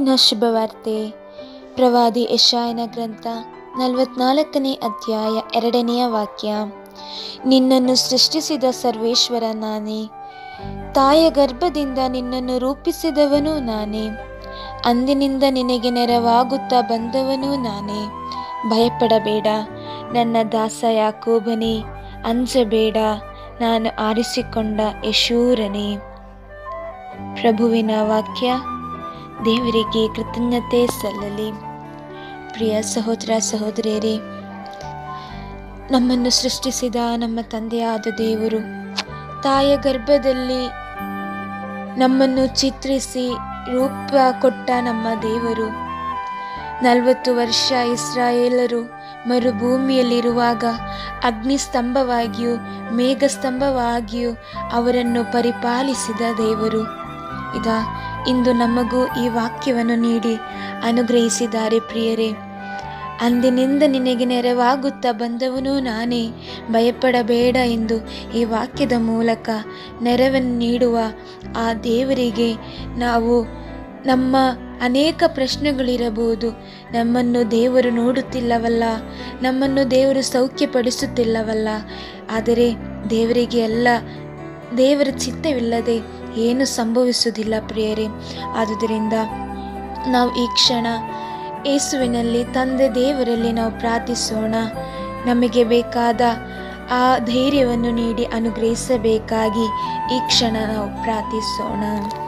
ಯೇಸುವಿನ ಶುಭವಾರ್ತೆ ಪ್ರವಾದಿ ಯಶಾಯನ ಗ್ರಂಥ ನಲವತ್ನಾಲ್ಕನೇ ಅಧ್ಯಾಯ ಎರಡನೆಯ ವಾಕ್ಯ ನಿನ್ನನ್ನು ಸೃಷ್ಟಿಸಿದ ಸರ್ವೇಶ್ವರ ನಾನೇ ತಾಯ ಗರ್ಭದಿಂದ ನಿನ್ನನ್ನು ರೂಪಿಸಿದವನು ನಾನೇ ಅಂದಿನಿಂದ ನಿನಗೆ ನೆರವಾಗುತ್ತಾ ಬಂದವನು ನಾನೇ ಭಯಪಡಬೇಡ ನನ್ನ ದಾಸ ಯಾಕೋಬನೇ ಅಂಜಬೇಡ ನಾನು ಆರಿಸಿಕೊಂಡ ಯಶೂರನೇ ಪ್ರಭುವಿನ ವಾಕ್ಯ ದೇವರಿಗೆ ಕೃತಜ್ಞತೆ ಸಲ್ಲಲಿ ಪ್ರಿಯ ಸಹೋದರ ಸಹೋದರಿಯರೇ ನಮ್ಮನ್ನು ಸೃಷ್ಟಿಸಿದ ನಮ್ಮ ತಂದೆಯಾದ ದೇವರು ತಾಯ ಗರ್ಭದಲ್ಲಿ ನಮ್ಮನ್ನು ಚಿತ್ರಿಸಿ ರೂಪ ಕೊಟ್ಟ ನಮ್ಮ ದೇವರು ನಲವತ್ತು ವರ್ಷ ಇಸ್ರಾಯೇಲರು ಮರುಭೂಮಿಯಲ್ಲಿರುವಾಗ ಅಗ್ನಿಸ್ತಂಭವಾಗಿಯೂ ಮೇಘಸ್ತಂಭವಾಗಿಯೂ ಅವರನ್ನು ಪರಿಪಾಲಿಸಿದ ದೇವರು ಇದ ಇಂದು ನಮಗೂ ಈ ವಾಕ್ಯವನ್ನು ನೀಡಿ ಅನುಗ್ರಹಿಸಿದ್ದಾರೆ ಪ್ರಿಯರೇ ಅಂದಿನಿಂದ ನಿನಗೆ ನೆರವಾಗುತ್ತಾ ಬಂದವನು ನಾನೇ ಭಯಪಡಬೇಡ ಎಂದು ಈ ವಾಕ್ಯದ ಮೂಲಕ ನೆರವನ್ನು ನೀಡುವ ಆ ದೇವರಿಗೆ ನಾವು ನಮ್ಮ ಅನೇಕ ಪ್ರಶ್ನೆಗಳಿರಬಹುದು ನಮ್ಮನ್ನು ದೇವರು ನೋಡುತ್ತಿಲ್ಲವಲ್ಲ ನಮ್ಮನ್ನು ದೇವರು ಸೌಖ್ಯಪಡಿಸುತ್ತಿಲ್ಲವಲ್ಲ ಆದರೆ ದೇವರಿಗೆ ಎಲ್ಲ ದೇವರ ಚಿತ್ತವಿಲ್ಲದೆ ಏನು ಸಂಭವಿಸುವುದಿಲ್ಲ ಪ್ರಿಯರೇ ಆದುದರಿಂದ ನಾವು ಈ ಕ್ಷಣ ಯೇಸುವಿನಲ್ಲಿ ತಂದೆ ದೇವರಲ್ಲಿ ನಾವು ಪ್ರಾರ್ಥಿಸೋಣ ನಮಗೆ ಬೇಕಾದ ಆ ಧೈರ್ಯವನ್ನು ನೀಡಿ ಅನುಗ್ರಹಿಸಬೇಕಾಗಿ ಈ ಕ್ಷಣ ನಾವು ಪ್ರಾರ್ಥಿಸೋಣ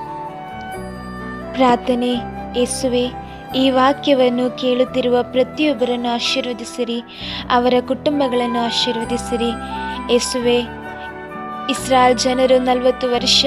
ಪ್ರಾರ್ಥನೆ ಯೇಸುವೆ ಈ ವಾಕ್ಯವನ್ನು ಕೇಳುತ್ತಿರುವ ಪ್ರತಿಯೊಬ್ಬರನ್ನು ಆಶೀರ್ವದಿಸಿರಿ ಅವರ ಕುಟುಂಬಗಳನ್ನು ಆಶೀರ್ವದಿಸಿರಿ ಯೇಸುವೆ ಇಸ್ರಾಯಲ್ ಜನರು ನಲವತ್ತು ವರ್ಷ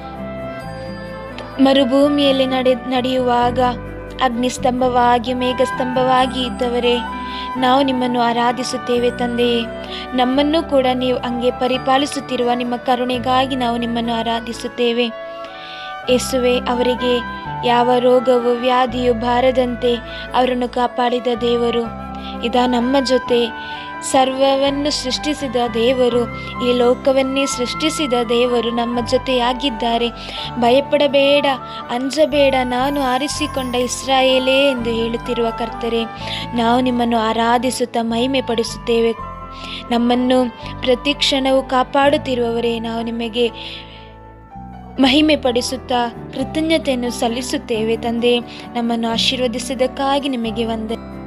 ಮರುಭೂಮಿಯಲ್ಲಿ ನಡೆ ನಡೆಯುವಾಗ ಅಗ್ನಿಸ್ತಂಭವಾಗಿ ಮೇಘಸ್ತಂಭವಾಗಿ ಇದ್ದವರೇ ನಾವು ನಿಮ್ಮನ್ನು ಆರಾಧಿಸುತ್ತೇವೆ ತಂದೆಯೇ ನಮ್ಮನ್ನು ಕೂಡ ನೀವು ಹಂಗೆ ಪರಿಪಾಲಿಸುತ್ತಿರುವ ನಿಮ್ಮ ಕರುಣೆಗಾಗಿ ನಾವು ನಿಮ್ಮನ್ನು ಆರಾಧಿಸುತ್ತೇವೆ ಯೇಸುವೆ ಅವರಿಗೆ ಯಾವ ರೋಗವು ವ್ಯಾಧಿಯು ಬಾರದಂತೆ ಅವರನ್ನು ಕಾಪಾಡಿದ ದೇವರು ಇದ ನಮ್ಮ ಜೊತೆ ಸರ್ವವನ್ನು ಸೃಷ್ಟಿಸಿದ ದೇವರು ಈ ಲೋಕವನ್ನೇ ಸೃಷ್ಟಿಸಿದ ದೇವರು ನಮ್ಮ ಜೊತೆಯಾಗಿದ್ದಾರೆ ಭಯಪಡಬೇಡ ಅಂಜಬೇಡ ನಾನು ಆರಿಸಿಕೊಂಡ ಇಸ್ರಾಯೇಲೇ ಎಂದು ಹೇಳುತ್ತಿರುವ ಕರ್ತರೆ ನಾವು ನಿಮ್ಮನ್ನು ಆರಾಧಿಸುತ್ತಾ ಮಹಿಮೆ ಪಡಿಸುತ್ತೇವೆ ನಮ್ಮನ್ನು ಪ್ರತಿ ಕ್ಷಣವೂ ಕಾಪಾಡುತ್ತಿರುವವರೇ ನಾವು ನಿಮಗೆ ಮಹಿಮೆ ಪಡಿಸುತ್ತಾ ಕೃತಜ್ಞತೆಯನ್ನು ಸಲ್ಲಿಸುತ್ತೇವೆ ತಂದೆ ನಮ್ಮನ್ನು ಆಶೀರ್ವದಿಸಿದ್ದಕ್ಕಾಗಿ ನಿಮಗೆ ವಂದನೆ